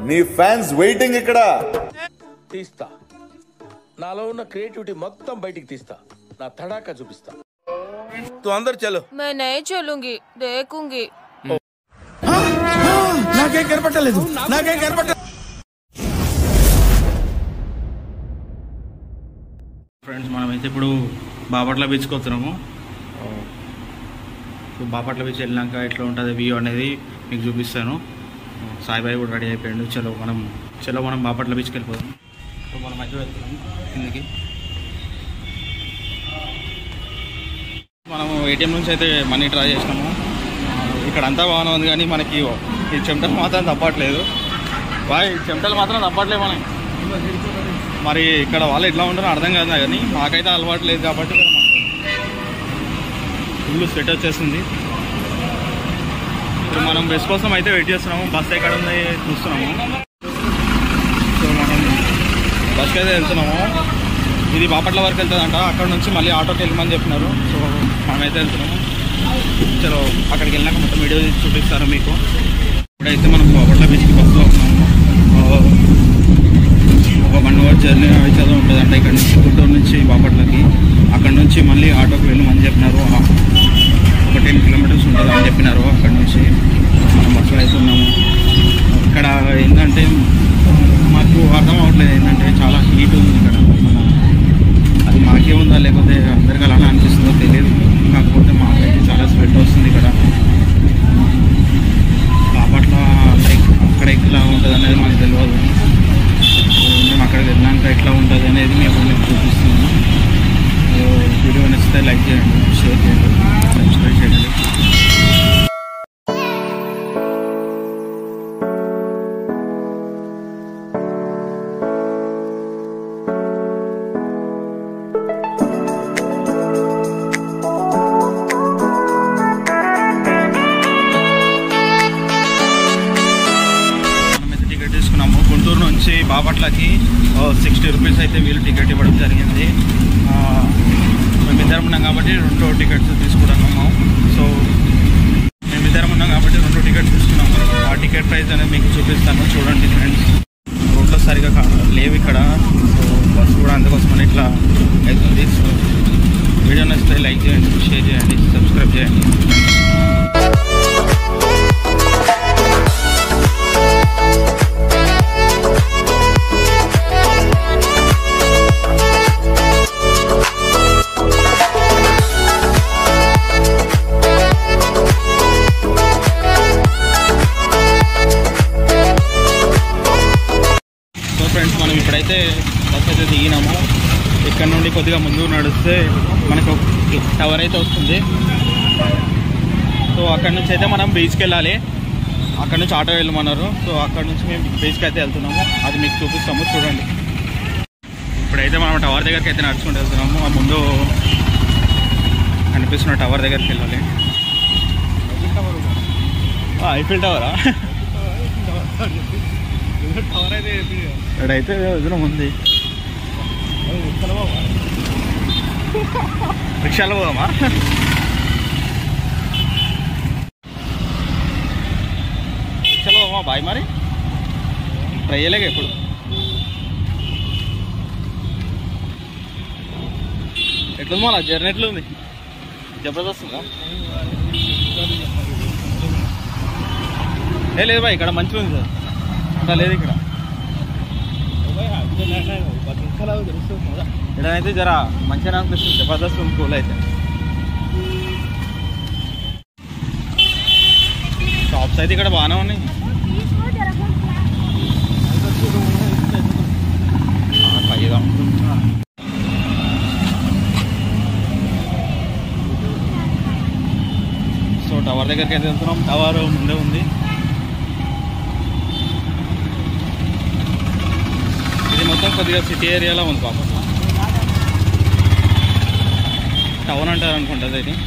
నీ fans waiting ఇక్కడ తీస్తా నాలో ఉన్న క్రియేటివిటీ మొత్తం బయటికి తీస్తా నా తడాకా చూపిస్తా తు అందరు చలో मैं नहीं चलूंगी देखूंगी నాకేం కనపట్టలేదు నాకేం కనపట్ట ఫ్రెండ్స్ మనమైతే ఇప్పుడు బాపట్ల బీచ్కి వస్తున్నాము సో బాపట్ల బీచ్ వెళ్ళినాక ఎట్లా ఉంటుంది వ్యూ అనేది మీకు చూపిస్తాను సాయిబాయి కూడా రెడీ అయిపోయాడు చలో మనం చలో మనం బాపట్ల బీచ్కి వెళ్ళిపోదాం సో మనం అయితే వెళ్తున్నాము కిందకి మనము ఏటీఎం నుంచి అయితే మనీ డ్రా చేసినాము ఇక్కడ అంతా బాగానే ఉంది కానీ మనకి ఈ చెమటలు మాత్రం తప్పట్లేదు బాయ్ చెమటలు మాత్రం తప్పట్లేదు మనకి మరి ఇక్కడ వాళ్ళు ఎట్లా ఉంటారో అర్థం కాదు నాకు కానీ మాకైతే అలవాటు లేదు కాబట్టి ఇక్కడ మాకు ఫుల్ సెట్ వచ్చేస్తుంది ఇప్పుడు మనం బస్ కోసం అయితే వెయిట్ చేస్తున్నాము బస్ ఎక్కడ ఉంది చూస్తున్నాము సో మనం బస్కి అయితే వెళ్తున్నాము ఇది బాపట్ల వరకు వెళ్తుందంట అక్కడ నుంచి మళ్ళీ ఆటోకి వెళ్ళమని చెప్పినారు సో మనమైతే వెళ్తున్నాము చలో అక్కడికి వెళ్ళాక మొత్తం వీడియో తీసి చూపిస్తాను మీకు ఇప్పుడైతే మనం బాపట్ల బీచ్కి బస్సులో ఉన్నాము ఆ, ఒక వన్ అవర్ జర్నీ అయితే ఉంటుంది అంటే ఇక్కడ నుంచి గుంటూరు నుంచి బాపట్లకి అక్కడ నుంచి మళ్ళీ ఆటోకి వెళ్ళమని చెప్పినారు ఆ, ఒక టెన్ కిలోమీటర్స్ ఉంటుంది అని చెప్పినారు అక్కడ నుంచి మనం బస్సులో అయితే ఉన్నాము ఇక్కడ ఏంటంటే మాకు అర్థం అవ్వట్లేదు ఏంటంటే చాలా హీట్ ఉంది ఇక్కడ మన అది మాకే ఉందా లేకపోతే అందరికీ అలానే అనిపిస్తుందో తెలియదు కాకపోతే మాకైతే చాలా స్వెట్ వస్తుంది ఇక్కడ బాపట్ల లైక్ అక్కడ ఎట్లా ఉంటుంది అనేది మాకు తెలియదు సో మేము అక్కడికి వెళ్ళాక ఎట్లా ఉంటుంది అనేది మేము మీకు చూపిస్తున్నాము సో వీడియో నచ్చితే లైక్ చేయండి షేర్ చేయండి సబ్స్క్రైబ్ చేయండి మనమైతే టికెట్ తీసుకున్నాము గుంటూరు నుంచి బాపట్లకి సిక్స్టీ రూపీస్ అయితే వీళ్ళు టికెట్ ఇవ్వడం జరిగింది ఆ, మేమిద్దరం ఉన్నాం కాబట్టి రెండు టికెట్స్ తీసుకున్నాము సో మేమిద్దరం ఉన్నాం కాబట్టి రెండు టికెట్స్ తీసుకున్నాము ఆ టికెట్ ప్రైస్ అనేది మీకు చూపిస్తాను చూడండి ఫ్రెండ్స్ రోడ్లో సరిగా కా- లేవు ఇక్కడ సో బస్సు కూడా అందుకోసమని ఇట్లా అవుతుంది సో వీడియో నచ్చితే లైక్ చేయండి షేర్ చేయండి సబ్స్క్రైబ్ చేయండి సో ఫ్రెండ్స్ మనం ఇప్పుడైతే బస్ అయితే దిగినాము ఇక్కడ నుండి కొద్దిగా ముందు నడిస్తే మనకు టవర్ అయితే వస్తుంది సో అక్కడ నుంచి అయితే మనం బీచ్కి వెళ్ళాలి అక్కడ నుంచి ఆటో వెళ్ళమన్నారు సో అక్కడ నుంచి మేము బీచ్కి అయితే వెళ్తున్నాము అది మీకు చూపిస్తాము చూడండి ఇప్పుడైతే మనం టవర్ దగ్గరికి అయితే నడుచుకుంటూ వెళ్తున్నాము ఆ ముందు కనిపిస్తున్న టవర్ దగ్గరికి వెళ్ళాలి ఆ, ఐఫిల్ టవరా ఇక్కడైతే ఎదురు ఉంది రిక్షాలో పోదామా రిక్షాలో పోదామా బాయ్ మరి ట్రై చేయలేక ఎప్పుడు ఎట్లుంది మళ్ళా జర్నీ ఎట్లుంది జబర్దస్త్ ఉందా ఏ లేదు బాయ్ ఇక్కడ మంచిగా ఉంది సార్ అంతా లేదు ఇక్కడ ఇక్కడైతే జర మంచిగా అనిపిస్తుంది జబర్దస్త్ ఉంది కూల్ అయితే షాప్స్ అయితే ఇక్కడ బాగానే ఉన్నాయి ఆ, పైగా ఉంటుంది. సో టవర్ దగ్గరికి అయితే వెళ్తున్నాం టవర్ ముందే ఉంది ఇది మొత్తం కొద్దిగా సిటీ ఏరియాలో ఉంది పాప టౌన్ అంటారు అనుకుంటుంది ఇది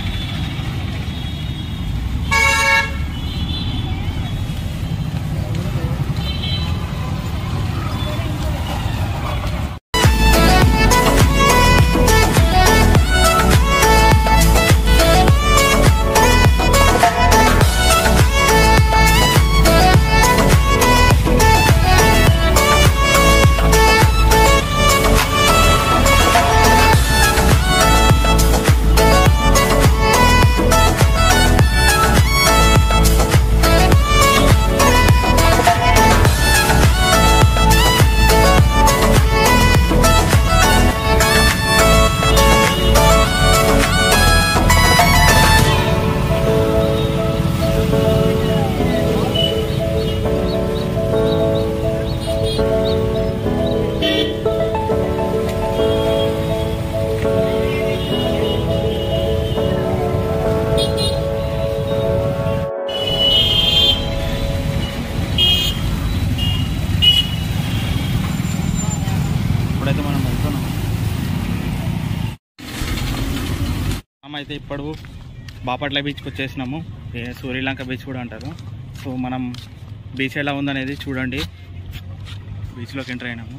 అయితే ఇప్పుడు బాపట్ల బీచ్కి వచ్చేసినాము ఏ సూర్యలంక బీచ్ కూడా అంటారు సో మనం బీచ్ ఎలా ఉందనేది చూడండి బీచ్లోకి ఎంటర్ అయినాము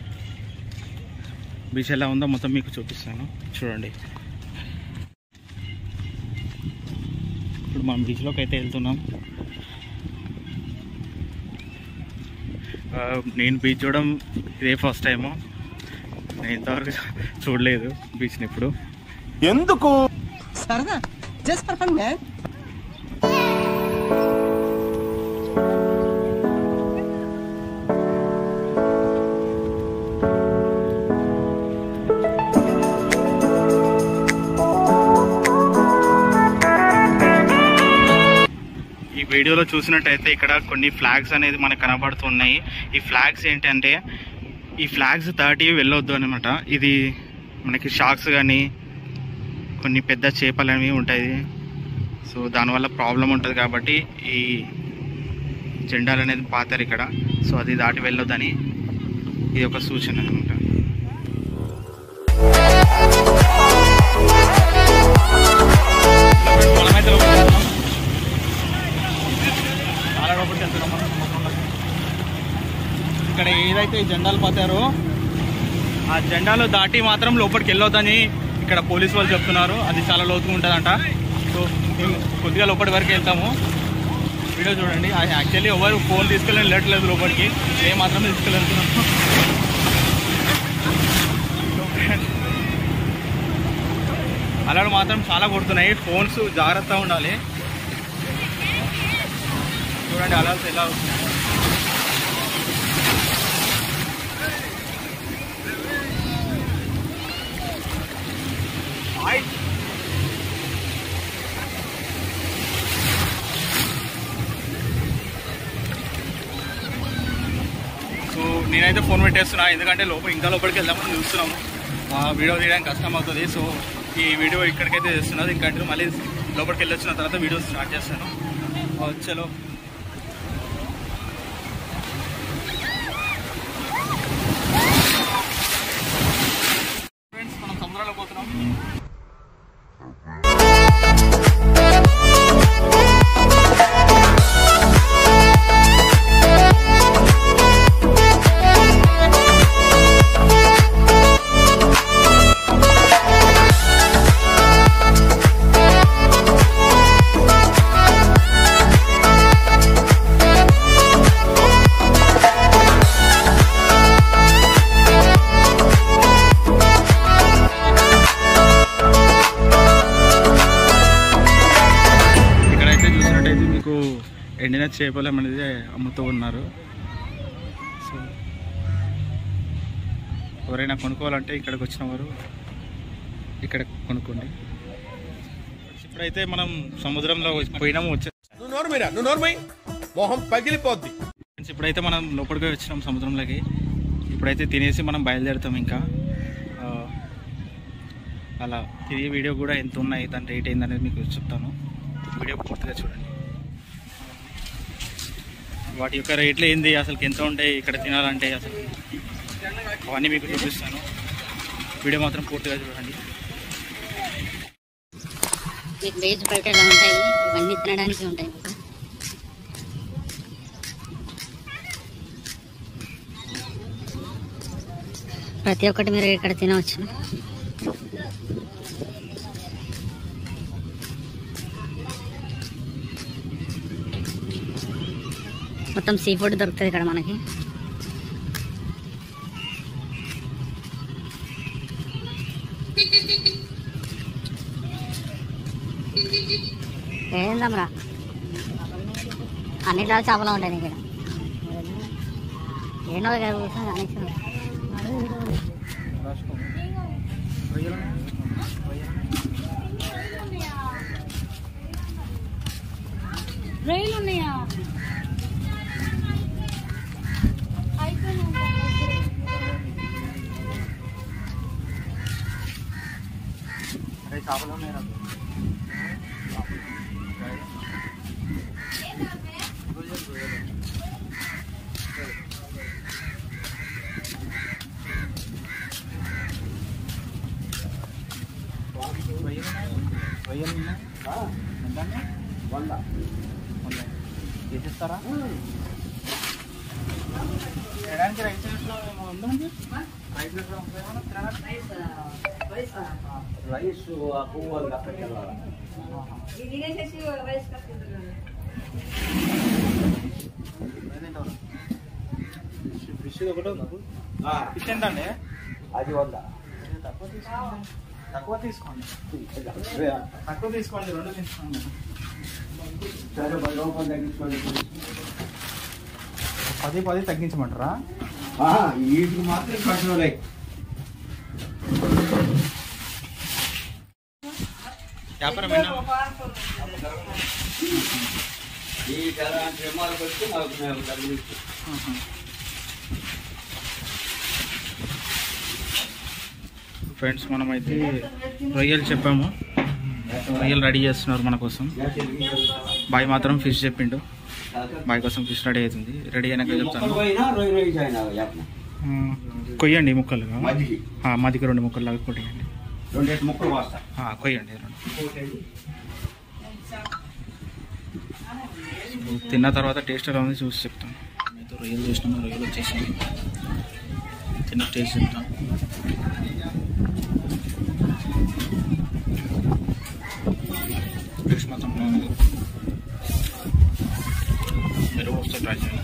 బీచ్ ఎలా ఉందో మొత్తం మీకు చూపిస్తాను చూడండి ఇప్పుడు మనం బీచ్లోకి అయితే వెళ్తున్నాం ఆ, నేను బీచ్ చూడడం ఇదే ఫస్ట్ టైము నేను ఇంతవరకు చూడలేదు బీచ్ని ఇప్పుడు ఎందుకు సరదా జస్ట్ ఫర్ ఫన్ మ్యాన్ ఈ వీడియోలో చూసినట్టయితే ఇక్కడ కొన్ని ఫ్లాగ్స్ అనేది మనకు కనబడుతున్నాయి ఈ ఫ్లాగ్స్ ఏంటంటే ఈ ఫ్లాగ్స్ దాటి వెళ్ళొద్దు అనమాట ఇది మనకి షాక్స్ కానీ కొన్ని పెద్ద చేపలు అనేవి ఉంటాయి సో దానివల్ల ప్రాబ్లం ఉంటుంది కాబట్టి ఈ జెండాలు అనేది పాతారు ఇక్కడ సో అది దాటి వెళ్ళొద్దని ఇది ఒక సూచన అనమాట మనమైతే లోపలికి వెళ్తున్నాం. చాలా లోపలికి వెళ్తున్నాం మనం సముద్రంలోకి. ఇక్కడ ఏదైతే ఈ జెండాలు పాతారో ఆ జెండాలు దాటి మాత్రం లోపలికి వెళ్ళొద్దని ఇక్కడ పోలీస్ వాళ్ళు చెప్తున్నారు అది చాలా లోతుగా ఉంటుందంట సో మేము కొద్దిగా లోపలి వరకు వెళ్తాము వీడియో చూడండి యాక్చువల్లీ ఎవరు ఫోన్ తీసుకెళ్ళి వెళ్ళట్లేదు లోపలికి మేము మాత్రమే తీసుకెళ్తున్నాము అలలు మాత్రం చాలా కొడుతున్నాయి ఫోన్స్ జాగ్రత్తగా ఉండాలి చూడండి అలర్స్ ఎలా వస్తున్నాయి హాయ్. సో నేనైతే ఫోన్ పెట్టేస్తున్నా ఎందుకంటే లోపల ఇంకా లోపలికి వెళ్దామని చూస్తున్నాము ఆ వీడియో తీయడానికి కష్టం అవుతుంది సో ఈ వీడియో ఇక్కడికైతే చేస్తున్నది ఇంకా మళ్ళీ లోపలికి వెళ్ళి వచ్చిన తర్వాత వీడియో స్టార్ట్ చేస్తాను ఆ, చలో ఫ్రెండ్స్ మనం సముద్రంలో పోతున్నాం ఇక్కడైతే చూసినట్టయితే మీకు ఎండిన చేపలు అనేది అమ్ముతూ ఉన్నారు సో ఎవరైనా కొనుక్కోవాలంటే ఇక్కడికి వచ్చిన వారు ఇక్కడ కొనుక్కోండి ఇప్పుడైతే మనం సముద్రంలో పోయినాము వచ్చే నువ్వు నోరు మీరా నువ్వు నోరు పోయి మొహం పగిలిపోద్ది ఫ్రెండ్స్, ఇప్పుడైతే మనం లోపలికి వచ్చినాం సముద్రంలోకి ఇప్పుడైతే తినేసి మనం బయలుదేరుతాం ఇంకా ఆ, అలా తిరిగి వీడియో కూడా ఎంత ఉన్నాయి దాని రేట్ ఏందనేది మీకు చెప్తాను వీడియో పూర్తిగా చూడండి వాటి యొక్క రేట్లు ఏంది అసలు ఎంత ఉంటాయి ఇక్కడ తినాలంటే అసలు అవన్నీ మీకు చూపిస్తాను వీడియో మాత్రం పూర్తిగా చూడండి మీకు వెజ్ బయట ఎలా ఉంటాయి ఇవన్నీ తినడానికి ఉంటాయి మీకు ప్రతి ఒక్కటి మీరు ఇక్కడ తినవచ్చు మొత్తం సీ ఫుడ్ దొరుకుతుంది ఇక్కడ మనకి ఏందమ్రా అన్ని రకాల చేపలు ఉంటాయి నీకు ఇక్కడ ఏనో ఇక్కడ కూర్చొని అనేసి రైలు ఉన్నాయా చేపలు ఉన్నాయి చేసిస్తారా తినడానికి రైస్ ఏమో ఉందండి రైస్ రైస్ పువ్వు పెట్టాలి ఫిష్ ఒకటి ఉంది ఫిష్ ఎంత అండి అది వంద తక్కువ తీసుకోండి తక్కువ తీసుకోండి తక్కువ తీసుకోండి రెండు తీసుకోండి సరే పది రూపాయలు తగ్గించుకోండి పది పది తగ్గించమంటారా వీటికి మాత్రం కట్టుకోలే వ్యాపారం ఈ ఎలాంటి రిమార్క్ వచ్చి నాకు మేము తగ్గించు ఫ్రెండ్స్ మనమైతే రొయ్యలు చెప్పాము రొయ్యలు రెడీ చేస్తున్నారు మన కోసం బాయ్ మాత్రం ఫిష్ చెప్పిండు బాయ్ కోసం ఫిష్ రెడీ అవుతుంది రెడీ అయినాక ముక్కలు చెప్తాను పోయినా రొయ్య రొయ్య అయినా చెప్పను ఆ, కొయ్యండి ముక్కలుగా మధ్యకి ఆ, మాదికి రెండు ముక్కలు లాగా కొట్టేయండి రెండేసి ముక్కలు పోస్తా ఆ, కొయ్యండి రెండు సో, తిన్న తర్వాత టేస్ట్ ఎలా ఉంది చూసి చెప్తాను మీతో రొయ్యలు చేసినాము రొయ్యలు వచ్చేసి తిన్న టేస్ట్ చెప్తాను టేస్ట్ మాత్రం బాగుంది మీరు వస్తే ట్రై చేయండి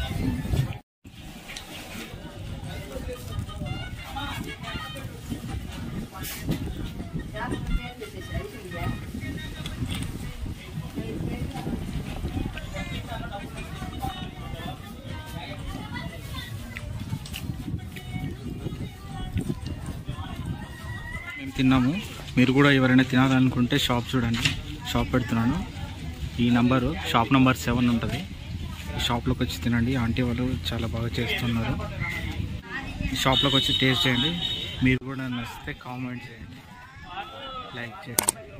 మేము తిన్నాము మీరు కూడా ఎవరైనా తినాలనుకుంటే షాప్ చూడండి షాప్ పెడుతున్నాను ఈ నంబరు షాప్ నంబర్ సెవెన్ ఉంటుంది ఈ షాప్లోకి వచ్చి తినండి ఆంటీ వాళ్ళు చాలా బాగా చేస్తున్నారు ఈ షాప్లోకి వచ్చి టేస్ట్ చేయండి మీరు కూడా నచ్చితే కామెంట్ చేయండి లైక్ చేయండి